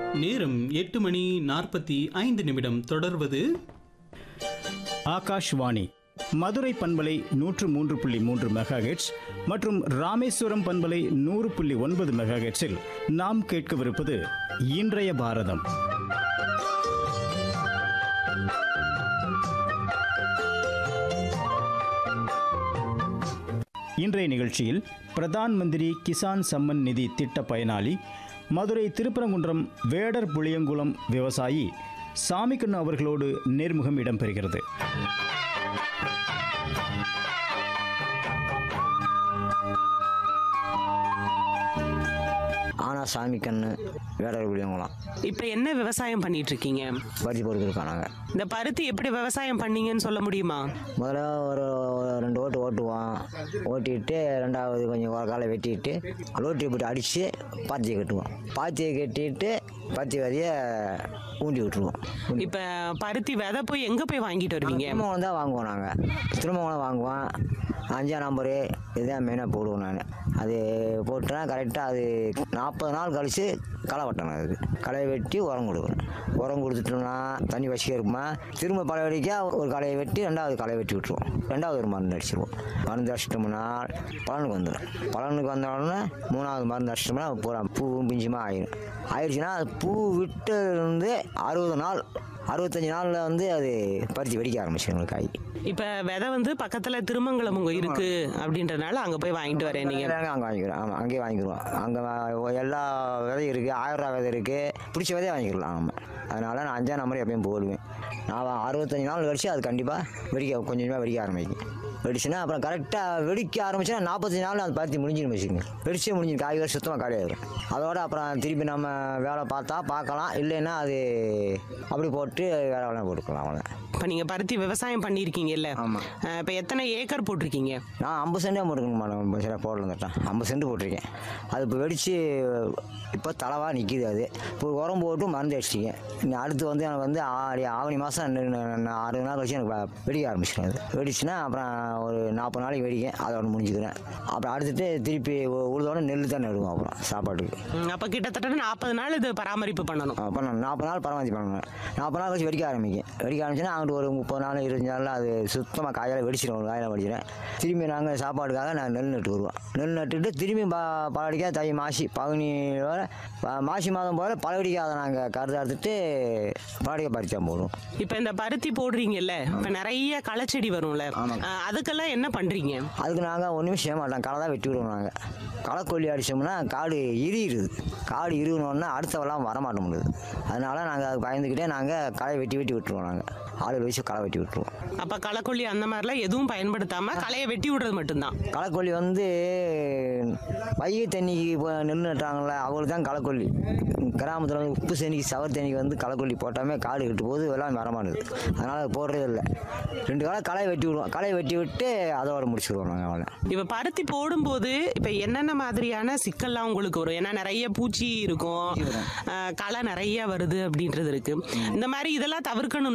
நேரம் எட்டு மணி நாற்பத்தி ஐந்து நிமிடம் தொடர்வது ஆகாஷ்வாணி மதுரை பண்பலை நூற்று மூன்று புள்ளி மூன்று மெகாஹெட்ஸ் மற்றும் ராமேஸ்வரம் பண்பலை நூறு புள்ளி ஒன்பது மெகாஹெட்ஸில் நாம் கேட்கவிருப்பது இன்றைய பாரதம் இன்றைய நிகழ்ச்சியில் பிரதான் மந்திரி கிசான் சம்மன் நிதி திட்ட பயனாளி மதுரை திருப்பரங்குன்றம் வேடர் புளியங்குளம் விவசாயி சாமிக்கண்ணு அவர்களோடு நேர்முகம் இடம்பெறுகிறது ஆனா சாமி கண்ணு வேடர் குடியவங்களாம் இப்ப என்ன விவசாயம் பண்ணிட்டு இருக்கீங்க பருத்தி போட்டுருக்கோம் நாங்கள் இந்த பருத்தி எப்படி விவசாயம் பண்ணீங்கன்னு சொல்ல முடியுமா முதல்ல ஒரு ஒரு ரெண்டு ஓட்டு ஓட்டுவோம் ஓட்டிட்டு ரெண்டாவது கொஞ்சம் ஒரு காலை வெட்டிட்டு லோட்டி போட்டு அடித்து பாத்தியை கட்டுவோம் பாத்தியை கட்டிட்டு பாத்தி விதைய ஊண்டி விட்டுருவோம் இப்ப பருத்தி விதை போய் எங்க போய் வாங்கிட்டு வருவீங்க திரும்பவும் தான் வாங்குவோம் நாங்கள் திரும்பவும் வாங்குவோம் அஞ்சாம் நம்பரு இதுதான் மெயினாக போடுவோம் நான் அது போட்டுனா கரெக்டாக அது நாற்பது நாள் கழித்து களை வெட்டணும் அதுக்கு களை வெட்டி உரம் கொடுக்கணும் உரம் கொடுத்துட்டோம்னா தண்ணி வசிக்க இருக்குமா திரும்ப பழைய வடிக்க ஒரு களையை வெட்டி ரெண்டாவது களை வெட்டி விட்டுருவோம் ரெண்டாவது ஒரு மருந்து அடிச்சிருவோம் மருந்து அடிச்சிட்டோம்னா பலனுக்கு வந்துடும் பலனுக்கு வந்த உடனே மூணாவது மருந்து அடிச்சிட்டோம்னா பூரா பூவும் பிஞ்சுமா ஆயிடும் ஆயிடுச்சுன்னா அது பூ விட்டு அறுபது நாள் அறுபத்தஞ்சு நாளில் வந்து அது பறித்து வெடிக்க ஆரம்பிச்சு எங்களுக்கு காய் இப்ப விதை வந்து பக்கத்துல திருமங்கலம் உங்க இருக்கு அப்படின்றனால அங்க போய் வாங்கிட்டு வரேன் நீங்க எல்லாமே அங்கே வாங்கிக்கிறோம் ஆமாம் அங்கேயே வாங்கிக்கிறோம் அங்கே எல்லா விதையும் இருக்குது ஆயிரம் ரூபா விதை இருக்குது பிடிச்ச விதையை வாங்கிக்கலாம் ஆமாம் அதனால் நான் அஞ்சாம் நம்பர் எப்பயும் போடுவேன் நான் அறுபத்தஞ்சு நாள் கழிச்சு அது கண்டிப்பாக வெடிக்க கொஞ்சம் கொஞ்சமாக வெடிக்க ஆரம்பிக்கும் வெடிச்சுன்னா அப்புறம் கரெக்டாக வெடிக்க ஆரம்பிச்சுன்னா நாற்பத்தஞ்சு நாள் அது பருத்தி முடிஞ்சிடும் வச்சுக்கோங்க வெடிச்சே முடிஞ்சிடும் காய் வேறு சுத்தமாக காலியாயிடும் அதோட அப்புறம் திருப்பி நம்ம வேலை பார்த்தா பார்க்கலாம் இல்லைன்னா அது அப்படி போட்டு வேலை வேலை போட்டுக்கலாம் அவ்வளோ இப்ப நீங்க பருத்தி விவசாயம் பண்ணிருக்கீங்கல்ல ஆமா. அஹ் இப்ப எத்தனை ஏக்கர் போட்டிருக்கீங்க நான் ஐம்பது சென்டே போட்டுருக்கேன் மேடம் சில போடல இருந்துட்டேன் ஐம்பது சென்ட் போட்டிருக்கேன் அது இப்போ வெடித்து இப்போ தலைவாக நிற்கிது அது இப்போ உரம் போட்டு மருந்து அடிச்சிட்டீங்க இன்னும் அடுத்து வந்து எனக்கு வந்து ஆடி ஆவணி மாதம் ஆறு நாள் கழிச்சு எனக்கு வ- வெடிக்க ஆரம்பிச்சிடும் அது வெடிச்சுன்னா அப்புறம் ஒரு நாற்பது நாளைக்கு வெடிக்கும் அதோட முடிஞ்சுக்கிறேன் அப்புறம் அடுத்துட்டு திருப்பி உ- உழுதோட நெல் தான் நடுவோம் அப்புறம் சாப்பாட்டுக்கு ம், அப்ப கிட்டத்தட்ட நாற்பது நாள் இது பராமரிப்பு பண்ணணும் ஆ, பண்ணணும் நாற்பது நாள் பரமாத்தி பண்ணணும் நாற்பது நாள் கழிச்சு வெடிக்க ஆரம்பிக்கும் வெடிக்க ஆரம்பிச்சுன்னா அங்கிட்டு ஒரு முப்பது நாள் இருபத்தஞ்சு நாளில் அது சுத்தமாக காயால் வெடிச்சிடும் ஒரு காயில் வெடிச்சிடும் திரும்பி நாங்கள் சாப்பாடுக்காக நாங்கள் நெல் நட்டு வருவோம் நெல் நட்டுட்டு திரும்பி ப பழடிக்காய் தை மாசி பகுனி வர ப- மாசி மாதம் போல் பழவடிக்காத நாங்கள் கருது அறுத்துட்டு பழடிக்காய் பறிச்சா போடுவோம் இப்ப இந்த பருத்தி போடுறீங்கல்ல இப்ப நிறைய களைச்செடி வரும்ல ஆமாங்க. அஹ் அதுக்கெல்லாம் என்ன பண்றீங்க அதுக்கு நாங்கள் ஒன்றுமே செய்ய மாட்டோம் களை தான் வெட்டி விடுவோம் நாங்கள் களைக்கொல்லி அடித்தோம்னா காடு இரியுது காடு இருவினோடனே அடுத்தவெல்லாம் வரமாட்ட முடியுது அதனால நாங்கள் அதுக்கு பயந்துக்கிட்டே நாங்கள் களை வெட்டி வெட்டி விட்டுருவோம் நாங்கள் ஆளுகள் வச்சு களை வெட்டி விட்டுருவோம் அப்ப களைக்கொல்லி அந்த மாதிரிலாம் எதுவும் பயன்படுத்தாம களையை வெட்டி விடுறது மட்டும்தான் களைக்கொல்லி வந்து வைகை தண்ணிக்கு இப்போ நெல் நட்டாங்களே அவங்களுக்கு தான் களைக்கொல்லி கிராமத்தில் வந்து உப்பு தண்ணிக்கு சவர் தண்ணிக்கு வந்து களைக்கொல்லி போட்டாமே காடு கட்டு போது எல்லாம் வரமாட்டுது அதனால் அது போடுறதே இல்லை ரெண்டு களை களை வெட்டி விடுவோம் களை வெட்டி விட்டு அதோட முடிச்சிடுவோம் நாங்கள் அவளை இப்ப பருத்தி போடும்போது இப்ப என்னென்ன மாதிரியான சிக்கல்லாம் உங்களுக்கு வரும் ஏன்னா நிறைய பூச்சி இருக்கும் அஹ் களை நிறைய வருது அப்படின்றது இருக்கு இந்த மாதிரி இதெல்லாம் தவிர்க்கணும்